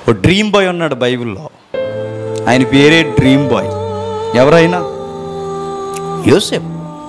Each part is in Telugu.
ఓ డ్రీమ్ బాయ్ ఉన్నాడు బైబిల్లో ఆయన పేరే డ్రీమ్ బాయ్ ఎవరైనా యోసేపు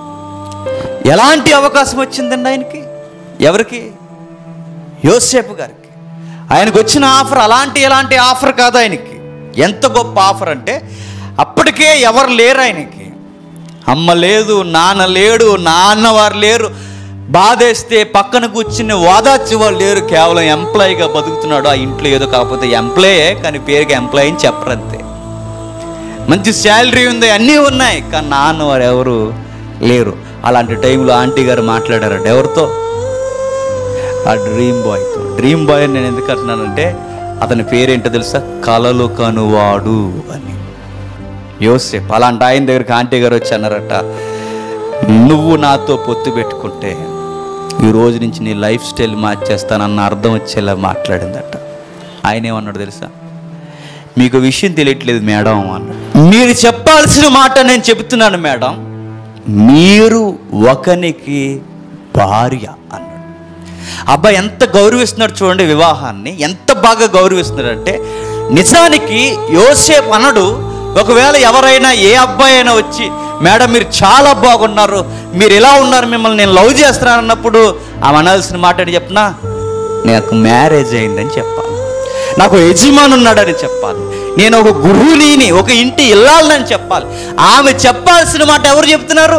ఎలాంటి అవకాశం వచ్చిందండి ఆయనకి ఎవరికి యోసేపు గారికి ఆయనకు వచ్చిన ఆఫర్ అలాంటి ఎలాంటి ఆఫర్ కాదు ఆయనకి ఎంత గొప్ప ఆఫర్ అంటే అప్పటికే ఎవరు లేరు ఆయనకి అమ్మ లేదు నాన్న లేడు నాన్న వారు లేరు బాధేస్తే పక్కన కూర్చుని ఓదార్చి వాళ్ళు లేరు కేవలం ఎంప్లాయీగా బతుకుతున్నాడు ఆ ఇంట్లో ఏదో కాకపోతే ఎంప్లాయే కానీ పేరుకి ఎంప్లాయీ అని చెప్పరంతే మంచి శాలరీ ఉంది అన్నీ ఉన్నాయి కానీ నాన్న వారు ఎవరు లేరు అలాంటి టైంలో ఆంటీ గారు మాట్లాడారట ఎవరితో ఆ డ్రీమ్ బాయ్తో డ్రీమ్ బాయ్ అని నేను ఎందుకు అంటున్నానంటే అతని పేరేంటో తెలుసా కలలు కనువాడు అని యోసేపు అలాంటి ఆయన దగ్గరికి ఆంటీ గారు వచ్చి అన్నారట నువ్వు నాతో పొత్తు పెట్టుకుంటే ఈ రోజు నుంచి నీ లైఫ్ స్టైల్ మార్చేస్తానన్న అర్థం వచ్చేలా మాట్లాడిందట ఆయన ఏమన్నాడు తెలుసా మీకు విషయం తెలియట్లేదు మేడం అన్నాడు మీరు చెప్పాల్సిన మాట నేను చెబుతున్నాను మేడం మీరు ఒకనికి భార్య అన్నాడు అబ్బాయి ఎంత గౌరవిస్తున్నాడు చూడండి వివాహాన్ని ఎంత బాగా గౌరవిస్తున్నాడు అంటే నిజానికి యోసేపు అనడు ఒకవేళ ఎవరైనా ఏ అబ్బాయి అయినా వచ్చి మేడం మీరు చాలా బాగున్నారు మీరు ఎలా ఉన్నారు మిమ్మల్ని నేను లవ్ చేస్తున్నాను అన్నప్పుడు ఆమె అనాల్సిన మాట అని చెప్పినా నాకు మ్యారేజ్ అయిందని చెప్పాలి నాకు యజమాని ఉన్నాడని చెప్పాలి నేను ఒక గురువుని ఒక ఇంటి ఇల్లాలని చెప్పాలి ఆమె చెప్పాల్సిన మాట ఎవరు చెప్తున్నారు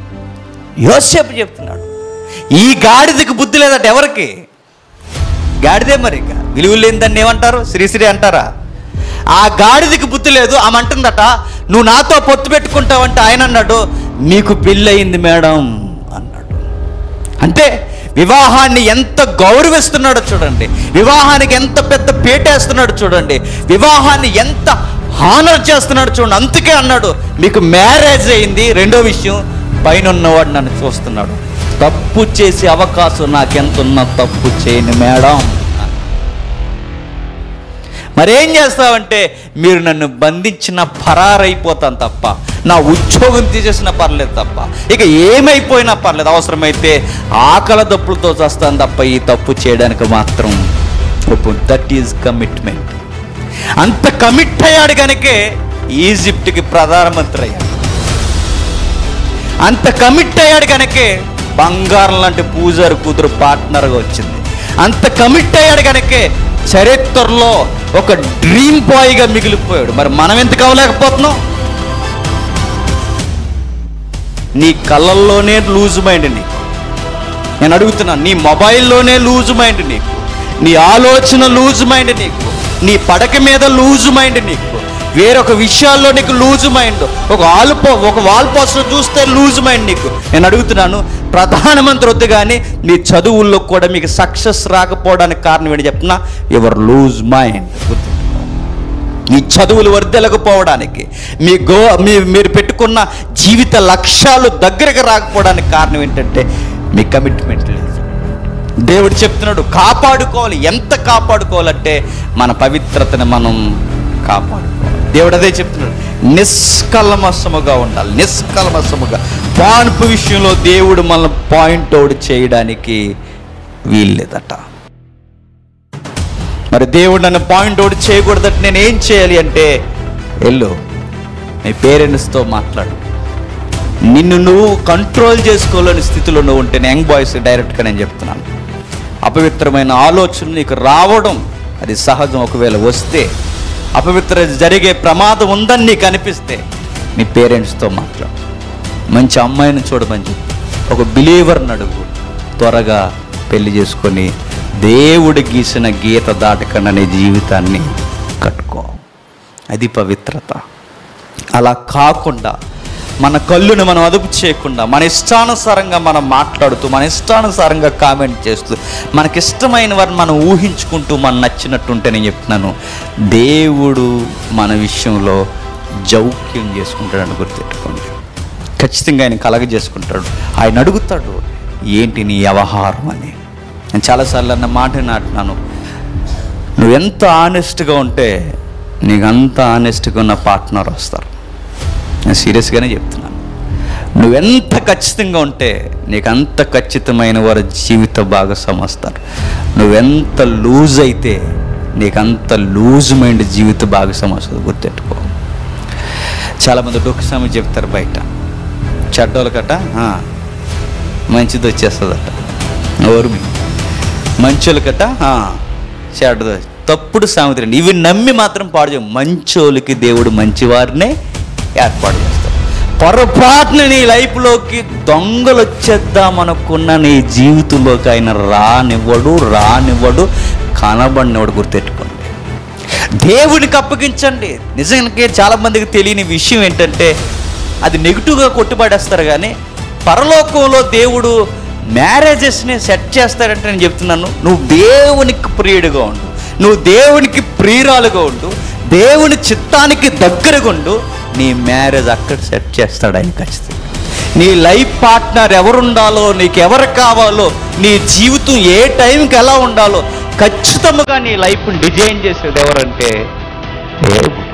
యోసేపు చెప్తున్నాడు ఈ గాడిదకి బుద్ధి లేదట ఎవరికి గాడిదే మరి ఇక విలువ లేని దాన్ని ఏమంటారు శ్రీశ్రీ అంటారా ఆ గాడిదకి బుద్ధి లేదు ఆమె అంటుందట నువ్వు నాతో పొత్తు పెట్టుకుంటావంటే ఆయన అన్నాడు నీకు పెళ్ళయింది మేడం అన్నాడు అంటే వివాహాన్ని ఎంత గౌరవిస్తున్నాడో చూడండి వివాహానికి ఎంత పెద్ద పేటేస్తున్నాడో చూడండి వివాహాన్ని ఎంత హానర్ చేస్తున్నాడు చూడండి అందుకే అన్నాడు మీకు మ్యారేజ్ అయింది రెండో విషయం పైన ఉన్నవాడు నన్ను చూస్తున్నాడు తప్పు చేసే అవకాశం నాకెంత ఉన్నా తప్పు చేయను మేడం మరేం చేస్తావంటే మీరు నన్ను బంధించిన పరారైపోతాను తప్ప నా ఉద్యోగం తీసేసిన పర్లేదు తప్ప ఇక ఏమైపోయినా పర్లేదు అవసరమైతే ఆకల దప్పులతో చస్తాను తప్ప ఈ తప్పు చేయడానికి మాత్రం దట్ ఈజ్ కమిట్మెంట్ అంత కమిట్ అయ్యాడు కనుకే ఈజిప్ట్కి ప్రధానమంత్రి అయ్యాడు అంత కమిట్ అయ్యాడు కనుకే బంగారం లాంటి పూజారి కూతురు పార్ట్నర్గా వచ్చింది అంత కమిట్ అయ్యాడు కనుకే చరిత్రలో ఒక డ్రీమ్ బాయ్గా మిగిలిపోయాడు మరి మనం ఎందుకు అవ్వలేకపోతున్నాం నీ కళ్ళల్లోనే లూజ్ మైండ్ నీకు నేను అడుగుతున్నాను నీ మొబైల్లోనే లూజ్ మైండ్ నీకు నీ ఆలోచన లూజ్ మైండ్ నీకు నీ పడక మీద లూజ్ మైండ్ నీకు వేరొక విషయాల్లో నీకు లూజ్ మైండ్ ఒక ఆల్ పో ఒక వాల్ పోస్టర్ చూస్తే లూజ్ మైండ్ నీకు నేను అడుగుతున్నాను ప్రధానమంత్రి వద్దు కానీ నీ చదువుల్లో కూడా మీకు సక్సెస్ రాకపోవడానికి కారణం ఏంటి చెప్పిన యువర్ లూజ్ మైండ్ మీ చదువులు వర్దెలకపోవడానికి మీ గో మీ మీరు పెట్టుకున్న జీవిత లక్ష్యాలు దగ్గరకు రాకపోవడానికి కారణం ఏంటంటే మీ కమిట్మెంట్ లేదు దేవుడు చెప్తున్నాడు కాపాడుకోవాలి ఎంత కాపాడుకోవాలంటే మన పవిత్రతను మనం కాపాడుకోవాలి దేవుడు అదే చెప్తున్నాడు నిష్కల్మసముగా ఉండాలి నిష్కల్మసముగా పాన్పు విషయంలో దేవుడు మనల్ని పాయింట్ అవుట్ చేయడానికి వీల్లేదట మరి దేవుడు నన్ను పాయింట్ అవుట్ చేయకూడదంటే నేను ఏం చేయాలి అంటే వెళ్ళు నీ పేరెంట్స్తో మాట్లాడు నిన్ను నువ్వు కంట్రోల్ చేసుకోలేని స్థితిలో నువ్వు ఉంటే నేను యంగ్ బాయ్స్ డైరెక్ట్గా నేను చెప్తున్నాను అపవిత్రమైన ఆలోచనలు నీకు రావడం అది సహజం ఒకవేళ వస్తే అపవిత్ర జరిగే ప్రమాదం ఉందని నీకు అనిపిస్తే నీ పేరెంట్స్తో మాట్లాడు మంచి అమ్మాయిని చూడమని చెప్పి ఒక బిలీవర్ని అడుగు త్వరగా పెళ్లి చేసుకొని దేవుడు గీసిన గీత దాటకుండా నీ జీవితాన్ని కట్టుకో అది పవిత్రత అలా కాకుండా మన కళ్ళును మనం అదుపు చేయకుండా మన ఇష్టానుసారంగా మనం మాట్లాడుతూ మన ఇష్టానుసారంగా కామెంట్ చేస్తూ మనకిష్టమైన వారిని మనం ఊహించుకుంటూ మనం నచ్చినట్టుంటే నేను చెప్తున్నాను దేవుడు మన విషయంలో జౌక్యం చేసుకుంటాడని గుర్తెట్టుకోండి ఖచ్చితంగా ఆయన కలగజేసుకుంటాడు ఆయన అడుగుతాడు ఏంటి నీ వ్యవహారం అని నేను చాలాసార్లు అన్న మాట నాటున్నాను నువ్వెంత ఆనెస్ట్గా ఉంటే నీకు అంత ఆనెస్ట్గా ఉన్న పార్ట్నర్ వస్తారు నేను సీరియస్గానే చెప్తున్నాను నువ్వెంత ఖచ్చితంగా ఉంటే నీకు అంత ఖచ్చితమైన వారి జీవిత భాగస్వామి వస్తారు నువ్వెంత లూజ్ అయితే నీకు అంత లూజ్ మైండ్ జీవిత భాగస్వామి వస్తుంది గుర్తెట్టుకో చాలామంది డొక్కు స్వామి చెప్తారు బయట చెడ్డోళ్ళ కట ఆ, మంచిది వచ్చేస్తుందట ఎవరు మంచోళ్ళ కట ఆ, చెడ్డది తప్పుడు సామెతలు ఇవి నమ్మి మాత్రం పాడు చేయం మంచోళ్ళకి దేవుడు మంచివారినే ఏర్పాటు చేస్తాడు పొరపాటున నీ లైఫ్లోకి దొంగలు వచ్చేద్దామనుకున్న నీ జీవితంలోకి ఆయన రానివ్వడు రానివ్వడు కనబడినవాడు గుర్తెట్టుకోండి దేవునికి అప్పగించండి నిజానికి చాలా మందికి తెలియని విషయం ఏంటంటే అది నెగిటివ్గా కొట్టుబడేస్తారు కానీ పరలోకంలో దేవుడు మ్యారేజెస్ని సెట్ చేస్తాడంటే నేను చెప్తున్నాను నువ్వు దేవునికి ప్రియుడిగా ఉండు నువ్వు దేవునికి ప్రియురాలుగా ఉండు దేవుని చిత్తానికి దగ్గరగా ఉండు నీ మ్యారేజ్ అక్కడ సెట్ చేస్తాడు ఆయన ఖచ్చితంగా నీ లైఫ్ పార్ట్నర్ ఎవరుండాలో నీకు ఎవరు కావాలో నీ జీవితం ఏ టైంకి ఎలా ఉండాలో ఖచ్చితంగా నీ లైఫ్ని డిజైన్ చేసేది ఎవరంటే దేవుడు